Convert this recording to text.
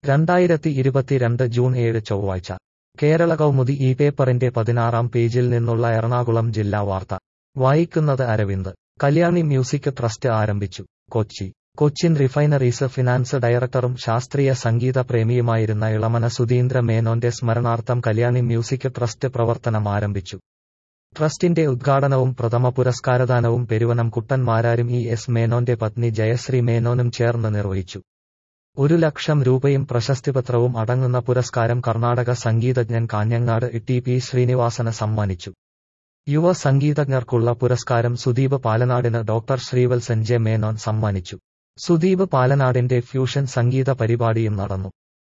രണ്ടായിരത്തി ഇരുപത്തിരണ്ട് ജൂൺ ഏഴ് ചൊവ്വാഴ്ച കേരള കൗമുദി ഈ പേപ്പറിന്റെ പതിനാറാം പേജിൽ നിന്നുള്ള എറണാകുളം ജില്ലാ വാർത്ത വായിക്കുന്നത് അരവിന്ദ് കല്യാണി മ്യൂസിക് ട്രസ്റ്റ് ആരംഭിച്ചു കൊച്ചി കൊച്ചിൻ റിഫൈനറീസ് ഫിനാൻസ് ഡയറക്ടറും ശാസ്ത്രീയ സംഗീത പ്രേമിയുമായിരുന്ന ഇളമന സുധീന്ദ്ര മേനോന്റെ സ്മരണാർത്ഥം കല്യാണി മ്യൂസിക് ട്രസ്റ്റ് പ്രവർത്തനം ആരംഭിച്ചു ട്രസ്റ്റിന്റെ ഉദ്ഘാടനവും പ്രഥമ പുരസ്കാരദാനവും പെരുവനം കുട്ടൻ മാരാരും ഇ എസ് മേനോന്റെ പത്നി ജയശ്രീ മേനോനും ചേർന്ന് നിർവഹിച്ചു ഒരു ലക്ഷം രൂപയും പ്രശസ്തിപത്രവും അടങ്ങുന്ന പുരസ്കാരം കർണാടക സംഗീതജ്ഞൻ കാഞ്ഞങ്ങാട് ടി പി ശ്രീനിവാസന് സമ്മാനിച്ചു യുവ സംഗീതജ്ഞർക്കുള്ള പുരസ്കാരം സുദീപ് പാലനാടിന് ഡോക്ടർ ശ്രീവത്സൻ ജെ മേനോൻ സമ്മാനിച്ചു സുദീപ് പാലനാടിന്റെ ഫ്യൂഷൻ സംഗീത പരിപാടിയും നടന്നു